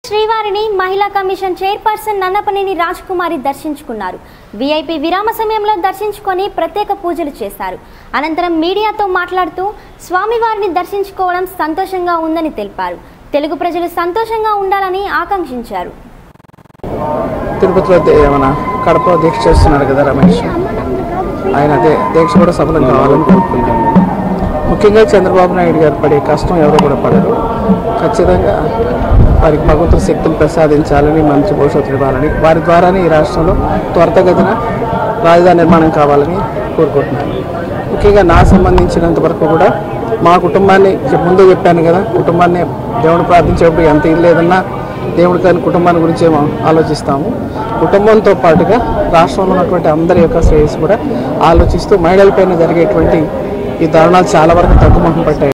శ్రీవారిని మహిళా commission chairperson Nannapaneni రాజకుమారి దర్శించుకున్నారు వీఐపీ విరామ సమయంలో దర్శించుకొని ప్రత్యేక పూజలు చేశారు అనంతరం మీడియాతో మాట్లాడుతూ స్వామివారిని దర్శించుకోవడం సంతోషంగా ఉందని తెలిపారు తెలుగు ప్రజలు సంతోషంగా ఉండాలని ఆకాంక్షించారు తిరుపతిలో దే- మన కడప దీక్ష చేస్తున్నాడు కదా రమేష్ ఆయన అదే దీక్ష కూడా సఫలం కావాలని కోరుకుంటున్నాను ముఖ్యంగా చంద్రబాబు నాయుడు గారు పడే కష్టం ఎవరు కూడా పడరు ఖచ్చితంగా వారికి భగవంతుడి శక్తిని ప్రసాదించాలని మంచి భవిష్యత్తు ఇవ్వాలని వారి ద్వారానే ఈ రాష్ట్రంలో త్వరితగతిన రాజధాని నిర్మాణం కావాలని కోరుకుంటున్నాను ముఖ్యంగా నా సంబంధించినంత వరకు కూడా మా కుటుంబాన్ని చెప్- ముందే చెప్పాను కదా కుటుంబాన్ని దేవుడు ప్రార్థించేటప్పుడు ఎంత ఇల్లు లేదన్నా దేవుడి కానీ కుటుంబాన్ని గురించి ఏమో ఆలోచిస్తాము కుటుంబంతో పాటుగా రాష్ట్రంలో ఉన్నటువంటి అందరి యొక్క శ్రేయస్సు కూడా ఆలోచిస్తూ మహిళలపైన జరిగేటువంటి ఈ దారుణాలు చాలా వరకు తగ్గుముఖం పట్టాయి